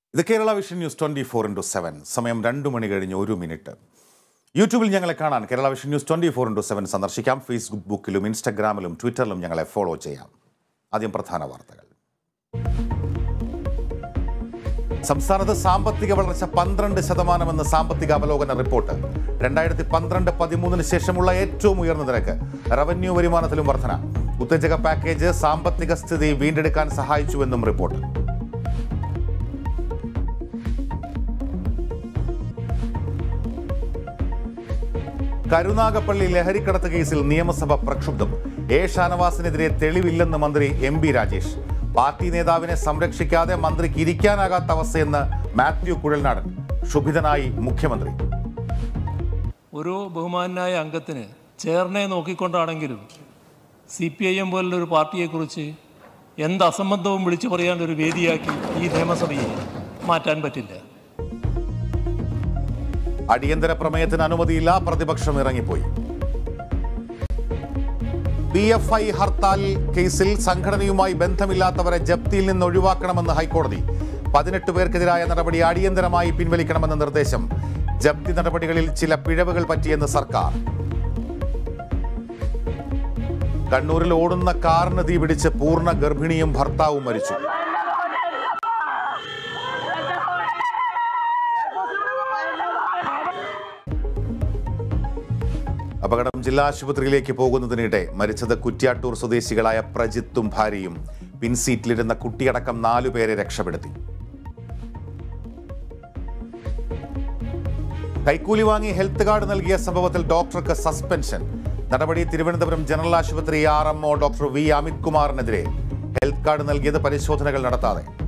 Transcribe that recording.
ഇത് Kerala vision news twenty four into seven സമയം രണ്ട് മണി കഴിഞ്ഞ് ഒരു മിനിറ്റ് യൂട്യൂബിൽ ഞങ്ങളെ കാണാൻ Kerala vision news twenty four into seven സന്ദർശിക്കാം ഫേസ്ബുക്കിലും ഇൻസ്റ്റഗ്രാമിലും ട്വിറ്ററിലും ഞങ്ങളെ ഫോളോ ചെയ്യാം ആദ്യം പ്രധാന വാർത്തകൾ സംസ്ഥാനത്ത് സാമ്പത്തിക വളർച്ച പന്ത്രണ്ട് ശതമാനമെന്ന് സാമ്പത്തിക അവലോകന റിപ്പോർട്ട് രണ്ടായിരത്തി പന്ത്രണ്ട് പതിമൂന്നിന് ശേഷമുള്ള ഏറ്റവും ഉയർന്ന നിരക്ക് റവന്യൂ വരുമാനത്തിലും വർധന ഉത്തേജക പാക്കേജ് സാമ്പത്തിക സ്ഥിതി വീണ്ടെടുക്കാൻ സഹായിച്ചുവെന്നും റിപ്പോർട്ട് കരുനാഗപ്പള്ളി ലഹരിക്കടത്ത് കേസിൽ നിയമസഭ പ്രക്ഷുബ്ധം എ ഷാനവാസിനെതിരെ തെളിവില്ലെന്ന് മന്ത്രി എം ബി രാജേഷ് പാർട്ടി നേതാവിനെ സംരക്ഷിക്കാതെ മന്ത്രിക്ക് ഇരിക്കാനാകാത്ത അവസ്ഥയെന്ന് മാത്യു കുഴൽനാടൻ ക്ഷുഭിതനായി മുഖ്യമന്ത്രി ഒരു ബഹുമാനായ അംഗത്തിന് ചേർനെ നോക്കിക്കൊണ്ടാണെങ്കിലും സി പി ഐ എം പോലുള്ളൊരു പാർട്ടിയെക്കുറിച്ച് എന്ത് അസംബന്ധവും വിളിച്ചു പറയാൻ ഒരു വേദിയാക്കി ഈ നിയമസഭയെ മാറ്റാൻ പറ്റില്ല അടിയന്തര പ്രമേയത്തിന് അനുമതിയില്ല പ്രതിപക്ഷം ഇറങ്ങിപ്പോയി പി എഫ് ഐ ഹർത്താൽ കേസിൽ സംഘടനയുമായി ബന്ധമില്ലാത്തവരെ ജപ്തിയിൽ നിന്ന് ഒഴിവാക്കണമെന്ന് ഹൈക്കോടതി പതിനെട്ട് പേർക്കെതിരായ നടപടി അടിയന്തരമായി പിൻവലിക്കണമെന്ന നിർദ്ദേശം ജപ്തി നടപടികളിൽ ചില പിഴവുകൾ പറ്റിയെന്ന് സർക്കാർ കണ്ണൂരിൽ ഓടുന്ന കാറിന് തീപിടിച്ച് പൂർണ്ണ ഗർഭിണിയും ഭർത്താവും മരിച്ചു അപകടം ജില്ലാ ആശുപത്രിയിലേക്ക് പോകുന്നതിനിടെ മരിച്ചത് കുറ്റ്യാട്ടൂർ സ്വദേശികളായ പ്രജിത്തും ഭാര്യയും പിൻസീറ്റിലിരുന്ന കുട്ടിയടക്കം നാലുപേരെ രക്ഷപ്പെടുത്തി കൈക്കൂലി വാങ്ങി ഹെൽത്ത് കാർഡ് നൽകിയ സംഭവത്തിൽ ഡോക്ടർക്ക് സസ്പെൻഷൻ നടപടി തിരുവനന്തപുരം ജനറൽ ആശുപത്രി R M O doctor V Amit കുമാറിനെതിരെ ഹെൽത്ത് കാർഡ് നൽകിയത് പരിശോധനകൾ നടത്താതെ